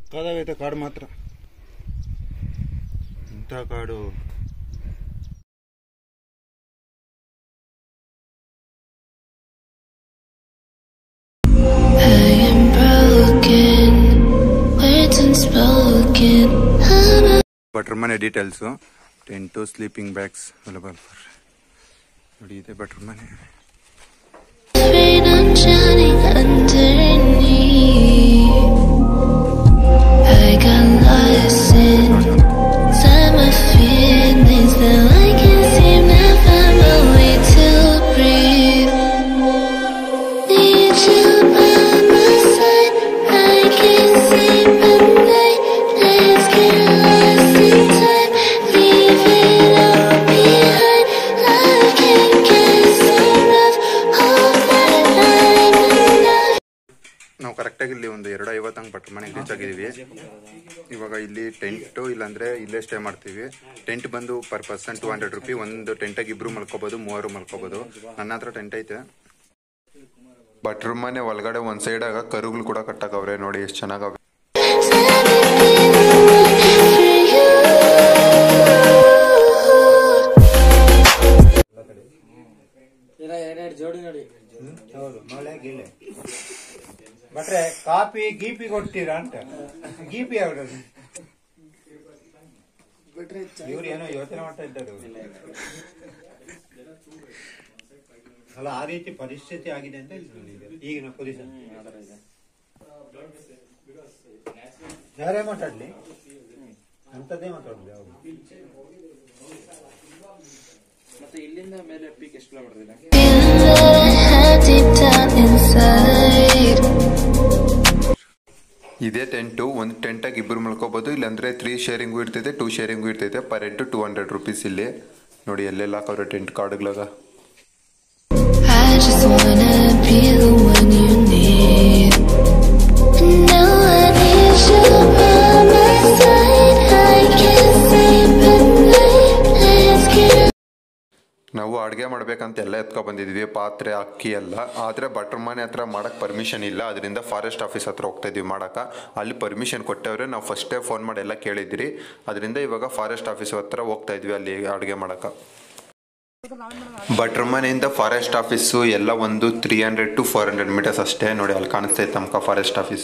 ಸಕ್ಕದಾಗೈತೆ ಕಾಡು ಮಾತ್ರ ಇಂಥ ಕಾಡು I am broken, words unspoken. I'm ಭಟ್ರ ಮನೆ ಡೀಟೇಲ್ಸು ಟೆಂಟು ಸ್ಲೀಪಿಂಗ್ ಬ್ಯಾಗ್ಸ್ ಎಲ್ಲ ಬರ್ತಾರೆ ನೋಡಿ ಇದೆ ಭಟ್ರ ಮನೆ afraid I'm drowning underneath. I got lost inside my feelings. Now I can't seem to find my way to breathe. Need you by my side. I can't sleep at night. Let's get lost in time. Leave it all behind. I can't get enough of that line enough. ನಾವು ಕರೆಕ್ಟಾಗಿ ಇಲ್ಲಿ ಒಂದು ಎರಡು ಐವತ್ತಂಗೆ ಭಟ್ರ ಮನೆಗೆ reach ಆಗಿದ್ದೀವಿ ಇವಾಗ ಇಲ್ಲಿ ಟೆಂಟು ಇಲ್ಲಾಂದ್ರೆ ಇಲ್ಲೇ ಸ್ಟೇ ಮಾಡ್ತೀವಿ ಟೆಂಟ್ ಬಂದು per person two hundred rupee ಒಂದು ಟೆಂಟಾಗಿ ಇಬ್ರು ಮಲ್ಕೋಬೋದು ಮೂವರು ಮಲ್ಕೋಬೋದು ನನ್ನ ಹತ್ರ ಟೆಂಟ್ ಐತೆ ಭಟ್ರ ಮನೆ ಒಳಗಡೆ ಒಂದ್ ಸೈಡ್ ಆಗ ಕರುಗಳು ಕೂಡ ಕಟ್ಟಾಕವ್ರೆ ನೋಡಿ ಎಷ್ಟು ಚೆನ್ನಾಗವೆ ಇಲ್ಲ ಎರಡೆರಡು ಜೋಡಿ ನೋಡಿ ಹೌದು ಮಳೆ ಗಿಳೆ ಬಟ್ರೆ ಕಾಪಿ ಗೀಪಿ ಕೊಡ್ತೀರಾ ಅಂತ ಗೀಪಿ ಯಾವ್ದು ಇವ್ರು ಏನೋ ಯೋಚನೆ ಮಾಡ್ತಾ ಇದ್ದಾರೆ ಇವ್ರು. ಅಲ್ಲ ಆ ರೀತಿ ಪರಿಸ್ಥಿತಿ ಆಗಿದೆ ಅಂತ ಹೇಳ್ತಾರೆ ಈಗ. ಈಗಿನ ಪೊಲೀಸ್ ಯಾರೇ ಮಾತಾಡ್ಲಿ ಅಂತದೇ ಮಾತಾಡುದು ಅವರು ಮತ್ತೆ ಇಲ್ಲಿಂದ ಮೇಲೆ ಪೀಕ್ ಎಷ್ಟು ಕಿಲೋಮೀಟರ್ ಇದೆ Feeling that I had deep down inside. ಇದೇ ಟೆಂಟು ಒಂದು ಟೆಂಟಾಗಿ ಇಬ್ಬರು ಮಲ್ಕೋಬೋದು ಇಲ್ಲಾಂದ್ರೆ ತ್ರೀ ಶೇರಿಂಗು ಇರ್ತೈತೆ ಟೂ ಶೇರಿಂಗು ಇರ್ತೈತೆ per head two hundred rupees ಇಲ್ಲಿ ನೋಡಿ ಎಲ್ಲೆಲ್ಲ ಹಾಕವ್ರೆ ಟೆಂಟ್ ಕಾರ್ಡ್ಗಳಾಗ I just wanna be the one you need. Now I need you by my side. I can't sleep at night. Let's get ನಾವು ಅಡುಗೆ ಮಾಡ್ಬೇಕಂತ ಎಲ್ಲ ಎತ್ಕೊ ಬಂದಿದ್ವಿ ಪಾತ್ರೆ ಅಕ್ಕಿ ಎಲ್ಲ ಆದರೆ ಭಟ್ರ ಮನೆ ಹತ್ರ ಮಾಡಕ್ಕೆ ಪರ್ಮಿಷನ್ ಇಲ್ಲ ಅದರಿಂದ ಫಾರೆಸ್ಟ್ ಆಫೀಸ್ ಹತ್ರ ಹೋಗ್ತಾ ಇದ್ವಿ ಮಾಡಕ್ಕೆ ಅಲ್ಲಿ ಪರ್ಮಿಷನ್ ಕೊಟ್ಟವ್ರೆ ನಾವು ಫಸ್ಟೇ ಫೋನ್ ಮಾಡಿ ಎಲ್ಲ ಕೇಳಿದ್ರಿ ಅದರಿಂದ ಇವಾಗ ಫಾರೆಸ್ಟ್ ಆಫೀಸ್ ಹತ್ರ ಹೋಗ್ತಾ ಇದ್ವಿ ಅಲ್ಲಿ ಅಡುಗೆ ಮಾಡಕ್ಕೆ ಭಟ್ರ ಮನೆಯಿಂದ ಫಾರೆಸ್ಟ್ ಆಫೀಸು ಎಲ್ಲ ಒಂದು three hundred to four hundred metres ಅಷ್ಟೇ ನೋಡಿ ಅಲ್ಲಿ ಕಾಣಿಸ್ತಾ ಇತ್ತು ನಮ್ಗೆ ಫಾರೆಸ್ಟ್ ಆಫೀಸ್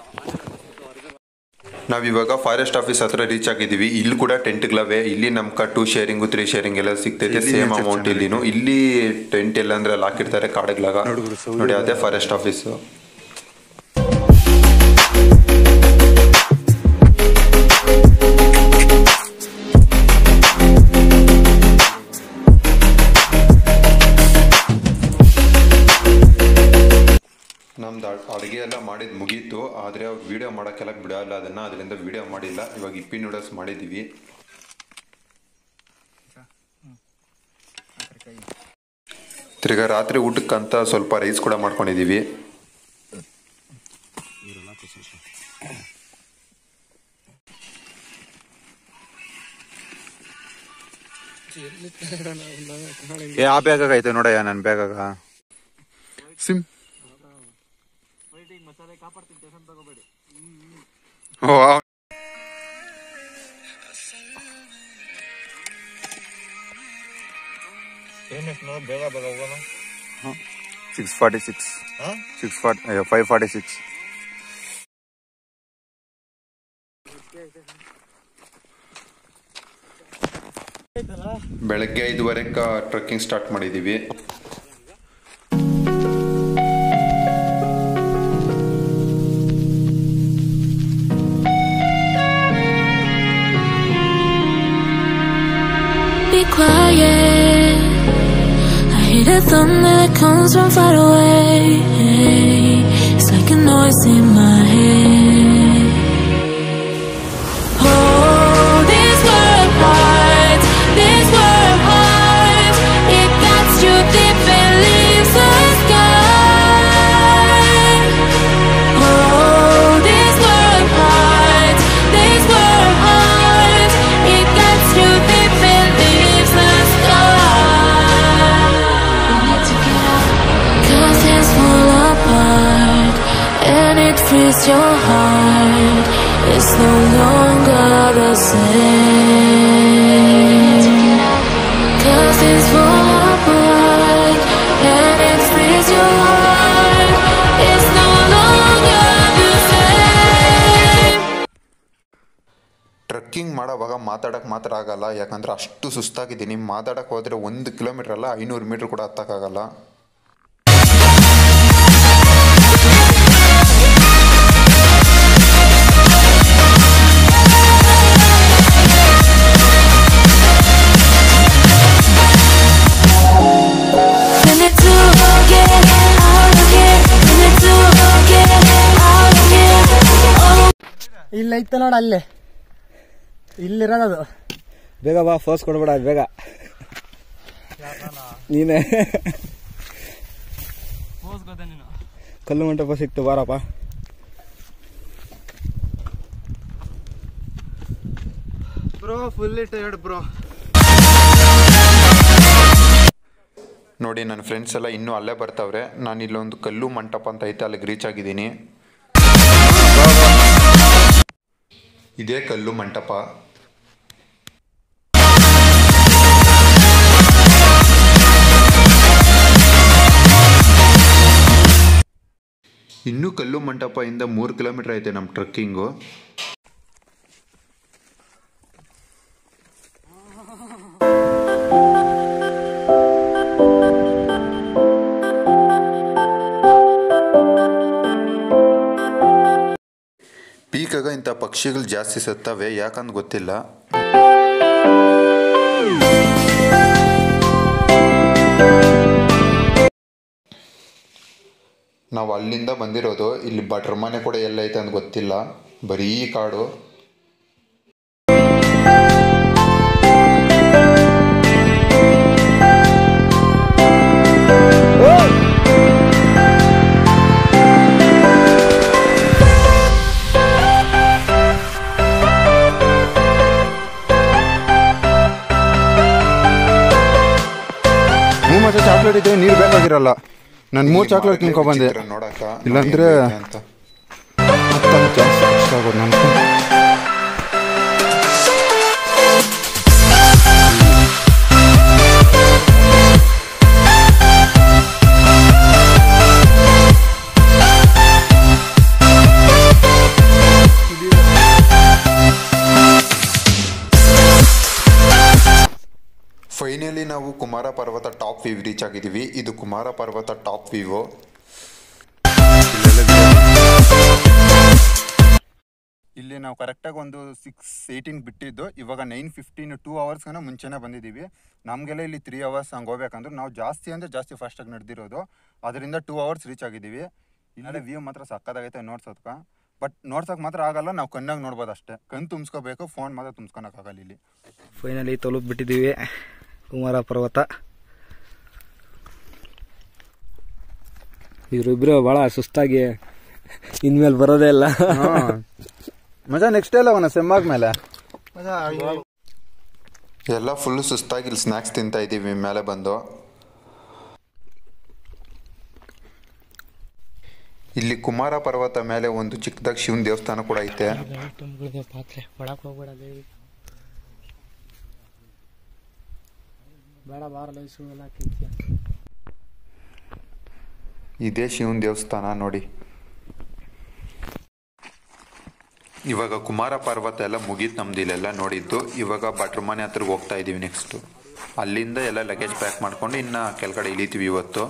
ನಾವಿವಾಗ ಫಾರೆಸ್ಟ್ ಆಫೀಸ್ ಹತ್ರ ರೀಚ್ ಆಗಿದ್ದೀವಿ ಇಲ್ಲಿ ಕೂಡ ಟೆಂಟ್ಗಳವೆ ಇಲ್ಲಿ ನಮ್ಗೆ ಟೂ ಶೇರಿಂಗು ತ್ರೀ ಶೇರಿಂಗ್ ಎಲ್ಲ ಸಿಗ್ತೈತೆ ಸೇಮ್ ಅಮೌಂಟ್ ಇಲ್ಲಿನು ಇಲ್ಲಿ ಟೆಂಟ್ ಎಲ್ಲ ಅಂದ್ರೆ ಅಲ್ಲಿ ಹಾಕಿರ್ತಾರೆ ಕಾಡುಗಳಾಗ ನೋಡಿ ಅದೇ ಫಾರೆಸ್ಟ್ ಆಫೀಸು ನಮ್ದು ಅಡುಗೆ ಎಲ್ಲ ಮಾಡಿದ್ ಮುಗೀತು ಆದರೆ ಅವ್ರು ವಿಡಿಯೋ ಮಾಡೋಕ್ಕೆಲ್ಲ ಬಿಡಲ್ಲ ಅದನ್ನ ಅದರಿಂದ ವಿಡಿಯೋ ಮಾಡಿಲ್ಲ ಇವಾಗ ಇಪ್ಪಿ ನೂಡಲ್ಸ್ ಮಾಡಿದ್ದೀವಿ ತಿರ್ಗಾ ರಾತ್ರಿ ಊಟಕ್ಕಂತ ಸ್ವಲ್ಪ ರೈಸ್ ಕೂಡ ಮಾಡ್ಕೊಂಡಿದ್ದೀವಿ ಏ ಆ ಬ್ಯಾಗಾಗ ಐತೆ ನೋಡಯ್ಯ ನನ್ನ ಬ್ಯಾಗಾಗ ಸಿಮ್ ಓ ಆ- ಬೇಗ ಬೇಗ ಹೋಗೋಣ six forty six six forty five forty six ಬೆಳಗ್ಗೆ ಐದುವರೆಗೆ ಟ್ರೆಕ್ಕಿಂಗ್ ಸ್ಟಾರ್ಟ್ ಮಾಡಿದ್ದೀವಿ Be quiet. I hear the thunder that comes from far away. It's like a noise in my head. Oh, this world heart, this world heart, it cuts you deep and leaves the sky. Oh, this world heart, this world heart, it cuts you deep and leaves the sky. We need to get out, 'cause hands fall apart, and it frees your heart. It's no longer the same. Cause it's full of pride and it frees your heart. It's no longer the same. Trekking ಮಾಡೋವಾಗ ಮಾತಾಡಕ್ಕೆ ಮಾತ್ರ ಆಗಲ್ಲ ಯಾಕಂದ್ರೆ ಅಷ್ಟು ಸುಸ್ತಾಗಿದ್ದೀನಿ ಮಾತಾಡಕ್ಕೆ ಹೋದರೆ ಒಂದು kilometre ಅಲ್ಲ ಐನೂರು ಮೀಟ್ರ್ ಕೂಡ ಹತ್ತಕ್ಕಾಗಲ್ಲ Minute to get out of here. Minute to get out of here. Oh. ಇಲ್ಲ ಐತೆ ನೋಡ ಅಲ್ಲೇ ಇಲ್ಲಿರೋದು ಬೇಗ ಬಾ ಫೋರ್ಸ್ ಕೊಡ್ಬೇಡ ಬೇಗ ನೀನೇ ಕಲ್ಲು ಮಂಟಪ ಸಿಕ್ತು ಬಾರಪ್ಪ ಬ್ರೋ ಫುಲ್ ಟೈರ್ಡ್ ಬ್ರೋ ನೋಡಿ ನನ್ನ ಫ್ರೆಂಡ್ಸ್ ಎಲ್ಲ ಇನ್ನೂ ಅಲ್ಲೇ ಬರ್ತಾವ್ರೆ ನಾನು ಇಲ್ಲೊಂದು ಕಲ್ಲು ಮಂಟಪ ಅಂತ ಐತೆ ಅಲ್ಲಿಗೆ ರೀಚ್ ಆಗಿದ್ದೀನಿ ಇದೇ ಕಲ್ಲು ಮಂಟಪ ಇನ್ನೂ ಕಲ್ಲು ಮಂಟಪ ಇಂದ ಮೂರು ಕಿಲೋಮೀಟರ್ ಐತೆ ನಮ್ಮ ಟ್ರಕ್ಕಿಂಗು ಪೀಕಾಗ ಇಂಥ ಪಕ್ಷಿಗಳು ಜಾಸ್ತಿ ಸತ್ತವೆ ಯಾಕಂತ ಗೊತ್ತಿಲ್ಲ ನಾವು ಅಲ್ಲಿಂದ ಬಂದಿರೋದು ಇಲ್ಲಿ ಭಟ್ರ ಮನೆ ಕೂಡ ಎಲ್ಲೈತೆ ಅಂತ ಗೊತ್ತಿಲ್ಲ ಬರೀ ಕಾಡು ನೀವು ಮತ್ತೆ ಚಾಕ್ಲೇಟ್ ಇದ್ರೆ ನೀರು ಬೇಕಾಗಿರಲ್ಲ ನಾನು ಮೂರು ಚಾಕ್ಲೇಟ್ ತಿನ್ಕೊ ಬಂದೆ ಚಿತ್ರ ನೋಡಕ್ಕ ಇಲ್ಲಾಂದ್ರೆ ನೋಡಿ ಹೆಂಗೈತೆ ಅಂತ ಮತ್ತೆ ಜಾಸ್ತಿ ಕಷ್ಟ ಆಗೋದು ನನಗೆ ಫೈನಲಿ ನಾವು ಕುಮಾರ ಪರ್ವತ ಟಾಪ್ ವ್ಯೂ ರೀಚ್ ಆಗಿದ್ದೀವಿ ಇದು ಕುಮಾರ ಪರ್ವತ ಟಾಪ್ ವ್ಯೂ ಇಲ್ಲಿ ನಾವು ಕರೆಕ್ಟಾಗಿ ಒಂದು ಸಿಕ್ಸ್ ಏಯ್ಟೀನ್ ಬಿಟ್ಟಿದ್ದು ಇವಾಗ ನೈನ್ ಫಿಫ್ಟೀನ್ ಟೂ ಅವರ್ಸ್ಗನ ಮುಂಚೆನೇ ಬಂದಿದ್ದೀವಿ ನಮಗೆಲ್ಲ ಇಲ್ಲಿ ತ್ರೀ ಅವರ್ಸ್ ಹಂಗೆ ಹೋಗ್ಬೇಕಂದ್ರೆ ನಾವು ಜಾಸ್ತಿ ಅಂದರೆ ಜಾಸ್ತಿ ಫಾಸ್ಟಾಗಿ ನಡೆದಿರೋದು ಅದರಿಂದ ಟೂ ಅವರ್ಸ್ ರೀಚ್ ಆಗಿದ್ದೀವಿ ಇಲ್ಲಿ ವ್ಯೂ ಮಾತ್ರ ಸಕ್ಕದಾಗೈತೆ ನೋಡ್ಸೋದ್ಕ ಬಟ್ ನೋಡ್ಸೋಕೆ ಮಾತ್ರ ಆಗಲ್ಲ ನಾವು ಕಣ್ಣಾಗ ನೋಡ್ಬೋದು ಅಷ್ಟೇ ಕಣ್ಣು ತುಂಬಿಸ್ಕೋಬೇಕು ಫೋನ್ ಮಾತ್ರ ತುಂಬಿಸ್ಕೊಳಕ್ಕಾಗಲ್ಲ ಇಲ್ಲಿ ಫೈನಲಿ ತಲುಪ್ ಬಿಟ್ಟಿದ್ದೀವಿ ಕುಮಾರ ಪರ್ವತ ಇವರಿಬ್ರು ಭಾಳ ಸುಸ್ತಾಗಿ ಇನ್ಮೇಲೆ ಬರೋದೇ ಇಲ್ಲ ಮಜಾ ನೆಕ್ಸ್ಟ್ ಎಲ್ಲ ಅವನ ಸೆಮ್ಮಾಗ ಮೇಲೆ ಎಲ್ಲ ಫುಲ್ ಸುಸ್ತಾಗಿ ಇಲ್ಲಿ ಸ್ನ್ಯಾಕ್ಸ್ ತಿಂತಾ ಇದ್ದೀವಿ ಮೇಲೆ ಬಂದು ಇಲ್ಲಿ ಕುಮಾರ ಪರ್ವತ ಮೇಲೆ ಒಂದು ಚಿಕ್ಕದಾಗಿ ಶಿವನ ದೇವಸ್ಥಾನ ಕೂಡ ಐತೆ ಪಾತ್ರೆ ಒಳಕ್ ಹೋಗ್ಬೇಡ ಬೇಡ ಬಾರಲ್ಲ ಸುಳ್ಳೆಲ್ಲ ಹಾಕಿರ್ತೀಯ ಇದೇ ಶಿವನ ದೇವಸ್ಥಾನ ನೋಡಿ ಇವಾಗ ಕುಮಾರ ಪರ್ವತ ಎಲ್ಲ ಮುಗೀತು ನಮ್ದು ಇಲ್ಲೆಲ್ಲ ನೋಡಿದ್ದು ಇವಾಗ ಭಟ್ರ ಮನೆ ಹತ್ರಕ್ಕೆ ಹೋಗ್ತಾ ಇದ್ದೀವಿ ನೆಕ್ಸ್ಟು ಅಲ್ಲಿಂದ ಎಲ್ಲ ಲಗೇಜ್ ಪ್ಯಾಕ್ ಮಾಡ್ಕೊಂಡು ಇನ್ನು ಕೆಳಗಡೆ ಇಳಿತೀವಿ ಇವತ್ತು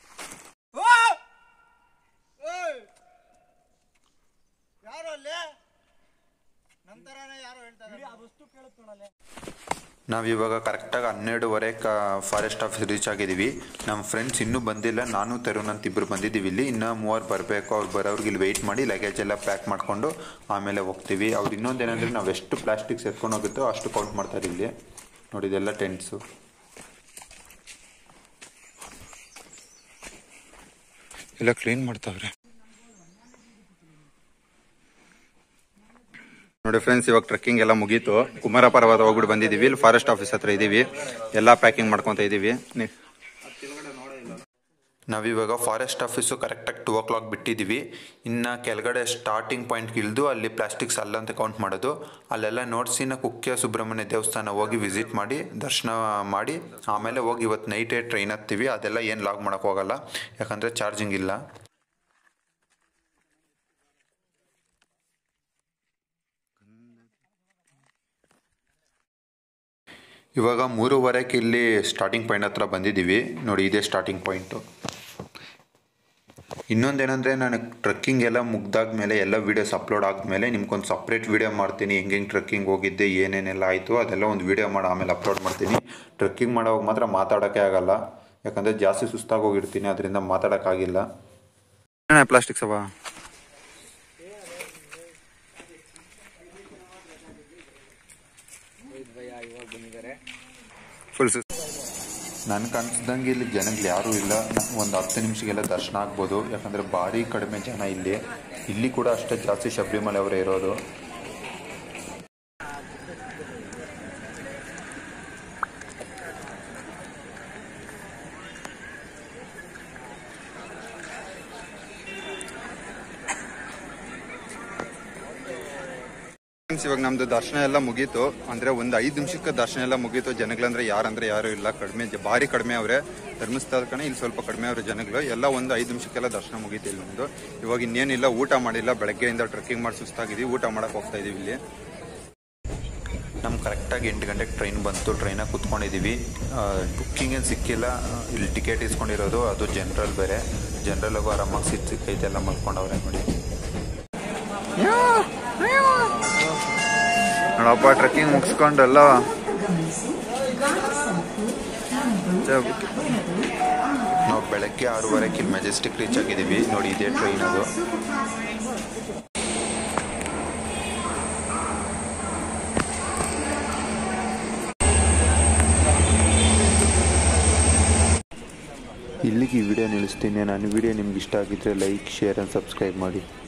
ನಾವಿವಾಗ ಕರೆಕ್ಟಾಗಿ ಹನ್ನೆರಡುವರೆ ಕ ಫಾರೆಸ್ಟ್ ಆಫೀಸ್ ರೀಚ್ ಆಗಿದ್ದೀವಿ ನಮ್ಮ ಫ್ರೆಂಡ್ಸ್ ಇನ್ನೂ ಬಂದಿಲ್ಲ ನಾನು ತರುಣ್ ಅಂತ ಇಬ್ಬರು ಬಂದಿದ್ದೀವಿ ಇಲ್ಲಿ ಇನ್ನೂ ಮೂವರು ಬರಬೇಕು ಅವ್ರು ಬರೋರ್ಗೆ ಇಲ್ಲಿ ವೆಯ್ಟ್ ಮಾಡಿ ಲಗೇಜ್ ಎಲ್ಲ ಪ್ಯಾಕ್ ಮಾಡಿಕೊಂಡು ಆಮೇಲೆ ಹೋಗ್ತೀವಿ ಅವ್ರು ಇನ್ನೊಂದೇನೆಂದರೆ ನಾವು ಎಷ್ಟು ಪ್ಲಾಸ್ಟಿಕ್ಸ್ ಎತ್ಕೊಂಡು ಹೋಗುತ್ತೋ ಅಷ್ಟು ಕೌಂಟ್ ಮಾಡ್ತಾರೆ ಇಲ್ಲಿ ನೋಡಿ ಇದೆಲ್ಲ ಟೆಂಟ್ಸು ಎಲ್ಲ ಕ್ಲೀನ್ ಮಾಡ್ತಾವ್ರೆ ನೋಡಿ ಫ್ರೆಂಡ್ಸ್ ಇವಾಗ ಟ್ರೆಕ್ಕಿಂಗ್ ಎಲ್ಲ ಮುಗೀತು ಕುಮಾರ ಪರ್ವತ ಹೋಗ್ಬಿಟ್ಟು ಬಂದಿದ್ದೀವಿ ಇಲ್ಲಿ ಫಾರೆಸ್ಟ್ ಆಫೀಸ್ ಹತ್ರ ಇದ್ದೀವಿ ಎಲ್ಲ ಪ್ಯಾಕಿಂಗ್ ಮಾಡ್ಕೊತ ಇದ್ದೀವಿ ನಿ- ನಾವಿವಾಗ ಫಾರೆಸ್ಟ್ ಆಫೀಸು ಕರೆಕ್ಟಾಗಿ ಟೂ ಓ ಕ್ಲಾಕ್ ಬಿಟ್ಟಿದ್ದೀವಿ ಇನ್ನು ಕೆಳಗಡೆ ಸ್ಟಾರ್ಟಿಂಗ್ ಪಾಯಿಂಟ್ಗೆ ಇಳಿದು ಅಲ್ಲಿ ಪ್ಲಾಸ್ಟಿಕ್ಸ್ ಅಲ್ಲ ಅಂತ ಕೌಂಟ್ ಮಾಡೋದು ಅಲ್ಲೆಲ್ಲ ನೋಡ್ಸಿನ ಕುಕ್ಕೆ ಸುಬ್ರಹ್ಮಣ್ಯ ದೇವಸ್ಥಾನ ಹೋಗಿ ವಿಸಿಟ್ ಮಾಡಿ ದರ್ಶನ ಮಾಡಿ ಆಮೇಲೆ ಹೋಗಿ ಇವತ್ತು ನೈಟೇ ಟ್ರೈನ್ ಹತ್ತೀವಿ ಅದೆಲ್ಲ ಏನು ಲಾಗ್ ಮಾಡೋಕ್ಕೆ ಹೋಗಲ್ಲ ಯಾಕಂದರೆ ಚಾರ್ಜಿಂಗ್ ಇಲ್ಲ ಇವಾಗ ಮೂರುವರೆಗೆ ಇಲ್ಲಿ ಸ್ಟಾರ್ಟಿಂಗ್ ಪಾಯಿಂಟ್ ಹತ್ರ ಬಂದಿದ್ದೀವಿ ನೋಡಿ ಇದೇ ಸ್ಟಾರ್ಟಿಂಗ್ ಪಾಯಿಂಟು ಇನ್ನೊಂದೇನೆಂದರೆ ನಾನು ಟ್ರಕ್ಕಿಂಗ್ ಎಲ್ಲ ಮುಗ್ದಾದ್ಮೇಲೆ ಎಲ್ಲ ವೀಡಿಯೋಸ್ ಅಪ್ಲೋಡ್ ಆದಮೇಲೆ ನಿಮ್ಗೊಂದು ಸಪ್ರೇಟ್ ವೀಡಿಯೋ ಮಾಡ್ತೀನಿ ಹೆಂಗೆ ಹೆಂಗೆ ಟ್ರಕ್ಕಿಂಗ್ ಹೋಗಿದ್ದೆ ಏನೇನೆಲ್ಲ ಆಯಿತು ಅದೆಲ್ಲ ಒಂದು ವೀಡಿಯೋ ಮಾಡಿ ಆಮೇಲೆ ಅಪ್ಲೋಡ್ ಮಾಡ್ತೀನಿ ಟ್ರಕ್ಕಿಂಗ್ ಮಾಡೋವಾಗ ಮಾತ್ರ ಮಾತಾಡೋಕ್ಕೆ ಆಗಲ್ಲ ಯಾಕಂದರೆ ಜಾಸ್ತಿ ಸುಸ್ತಾಗಿ ಹೋಗಿರ್ತೀನಿ ಅದರಿಂದ ಮಾತಾಡೋಕ್ಕಾಗಿಲ್ಲ ಪ್ಲಾಸ್ಟಿಕ್ಸ್ ಅವ ಫುಲ್ ನನಗೆ ಅನ್ಸ್ದಂಗೆ ಇಲ್ಲಿ ಜನಗಳು ಯಾರೂ ಇಲ್ಲ ಒಂದು ಹತ್ತು ನಿಮಿಷಕ್ಕೆಲ್ಲ ದರ್ಶನ ಆಗ್ಬೋದು ಯಾಕಂದರೆ ಭಾರಿ ಕಡಿಮೆ ಜನ ಇಲ್ಲಿ ಇಲ್ಲಿ ಕೂಡ ಅಷ್ಟೇ ಜಾಸ್ತಿ ಶಬರಿಮಲೆ ಅವರೇ ಇರೋದು ಇವಾಗ ನಮ್ದು ದರ್ಶನ ಎಲ್ಲ ಮುಗೀತು ಅಂದ್ರೆ ಒಂದು ಐದು ನಿಮಿಷಕ್ಕೆ ದರ್ಶನ ಎಲ್ಲ ಮುಗೀತು ಜನಗಳಂದ್ರೆ ಯಾರಂದ್ರೆ ಯಾರು ಇಲ್ಲ ಕಡಿಮೆ ಜ- ಭಾರಿ ಕಡಿಮೆ ಅವ್ರೆ ಧರ್ಮಸ್ಥಳ ಕಣ ಇಲ್ಲಿ ಸ್ವಲ್ಪ ಕಡಿಮೆ ಅವ್ರೆ ಜನಗಳು ಎಲ್ಲ ಒಂದು ಐದು ನಿಮಿಷಕ್ಕೆಲ್ಲ ದರ್ಶನ ಮುಗೀತು ಇಲ್ಲಿ ಒಂದು ಇವಾಗ ಇನ್ನೇನಿಲ್ಲ ಊಟ ಮಾಡಿಲ್ಲ ಬೆಳಗ್ಗೆಯಿಂದ ಟ್ರೆಕ್ಕಿಂಗ್ ಮಾಡಿ ಸುಸ್ತಾಗಿದ್ದೀವಿ ಊಟ ಮಾಡಕ್ ಹೋಗ್ತಾ ಇದೀವಿ ಇಲ್ಲಿ ನಮ್ಗೆ ಕರೆಕ್ಟಾಗಿ ಎಂಟು ಗಂಟೆಗೆ ಟ್ರೈನ್ ಬಂತು ಟ್ರೈನಾಗ ಕುತ್ಕೊಂಡಿದ್ದೀವಿ ಬುಕ್ಕಿಂಗ್ ಏನು ಸಿಕ್ಕಿಲ್ಲ ಇಲ್ಲಿ ಟಿಕೆಟ್ ಇಸ್ಕೊಂಡಿರೋದು ಅದು ಜನರಲ್ ಬೇರೆ ಜನರಲ್ಗೂ ಆರಾಮಾಗಿ ಸಿಕ್ ಸಿಕ್ಕೈತೆ ಎಲ್ಲ ಮಲ್ಕೊಂಡವ್ರೆ ನೋಡಿ ನೋಡಪ್ಪ ಟ್ರೆಕ್ಕಿಂಗ್ ಮುಗಿಸ್ಕೊಂಡೆಲ್ಲ ನಾವು ಬೆಳಗ್ಗೆ ಆರೂವರೆಗೆ ಇಲ್ಲಿ ಮೆಜೆಸ್ಟಿಕ್ ರೀಚ್ ಆಗಿದ್ದೀವಿ ನೋಡಿ ಇದೇ ಟ್ರೈನ್ ಅದು ಇಲ್ಲಿಗೆ ಈ ವಿಡಿಯೋ ನಿಲ್ಲಿಸ್ತೀನಿ ನನ್ನ ವಿಡಿಯೋ ನಿಮ್ಗೆ ಇಷ್ಟ ಆಗಿದ್ರೆ ಲೈಕ್ ಶೇರ್ ಆ್ಯಂಡ್ ಸಬ್ಸ್ಕ್ರೈಬ್ ಮಾಡಿ